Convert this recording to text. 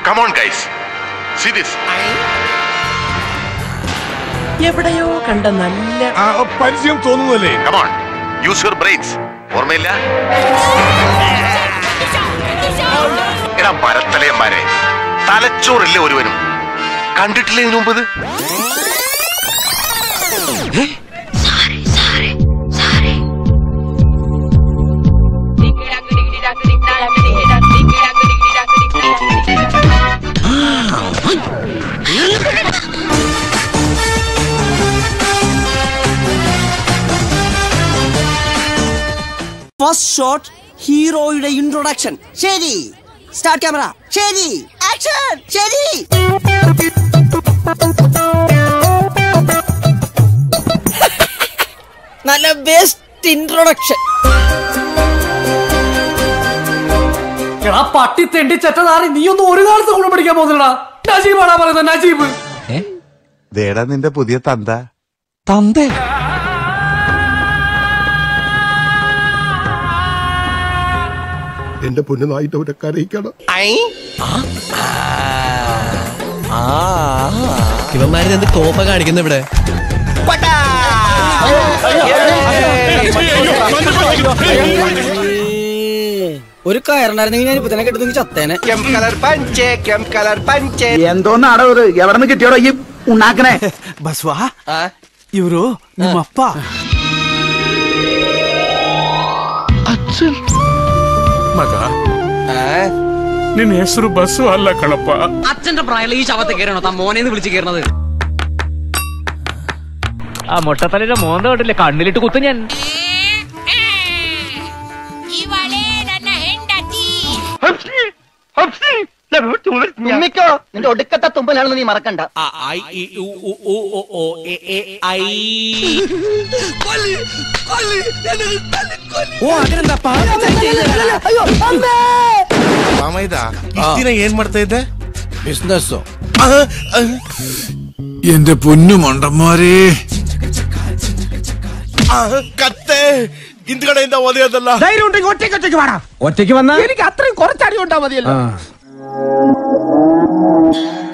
come on guys see this എവിടെയോ കണ്ട നല്ല പരിചയം തോന്നുന്നല്ലേ കമോൺ യൂസ് യുവർ ബ്രെയിൻസ് ഓർമ്മയില്ല എടാ മരത്തലയന്മാരെ തലച്ചോറില്ലേ ഒരുവനും കണ്ടിട്ടില്ലേ ഇതിനു മുമ്പ് ഇത് ഫസ്റ്റ് ഷോട്ട് ഹീറോയുടെ ഇൻട്രൊഡക്ഷൻ ശരി സ്റ്റാർട്ട് ക്യാമറ ശരി ആക്ഷൻ ശരി നല്ല ബെസ്റ്റ് ഇൻട്രൊഡക്ഷൻ എടാ പട്ടി തെണ്ടി ചെറ്റനാറി നീ ഒന്നും ഒരു കാലത്ത് കൂടെ പഠിക്കാൻ പോകുന്നില്ലടാ നജീബാടാ പറയുന്നത് നജീബ് ദേടാ നിന്റെ പുതിയ തന്ത തന്തേ എന്റെ പൊന്നുനായിട്ട് അവരെ കരയിക്കണം ഇവന്മാര് എന്ത് കോപ്പ കാണിക്കുന്ന ഇവിടെ ഒരു കയറുണ്ടായിരുന്നെങ്കിൽ ഞാൻ ഇപ്പൊ തന്നെ കെട്ടുന്നെങ്കിൽ ചത്തേനെ എന്തോന്നാടോ ഇത് എവിടെ നിന്ന് കിട്ടിയോടോ ഈ ഉണ്ടാക്കണേ ಬಸ್ವಾ ಇವರು ನಿಮ್ಮಪ್ಪ ಮಗ ನಿನ್ನ ಹೆಸರು ಬಸ್ಸು ಅಲ್ಲ ಕಣಪ್ಪ അച്ഛന്റെ പ്രായം ഈ ശവത്തെ കയറണോ താ മോനെന്ന് വിളിച്ച് കയറണത് ആ മുട്ടത്തലയുടെ മോന്ത കണ്ടില്ലേ കണ്ണിലിട്ട് കുത്തു ഞാൻ ಇವಳೇ ನನ್ನ ಹೆಂಡತಿ തുമ്മിക്കോ നിന്റെ ഒടുക്കത്തെ തുമ്പലാണെന്ന് നീ മറക്കണ്ട ಮಾಮೈದ ದಿನ ಏನ್ ಮಾಡ್ತಾ ಇದ್ದೆ ಬಿಸ್ನೆಸ್ എന്റെ പൊന്നു മണ്ടന്മാരേ ಕತ್ತೆ ಹಿಂದ್ಗಡೆಯಿಂದ ಒದೆಯೋದಲ್ಲ ധൈര്യം ഉണ്ടെങ്കിൽ ഒറ്റയ്ക്ക് ഒറ്റയ്ക്ക് വേണം ഒറ്റയ്ക്ക് വന്നാ എനിക്ക് അത്രയും കുറച്ചടി ഉണ്ടാ മതിയല്ലോ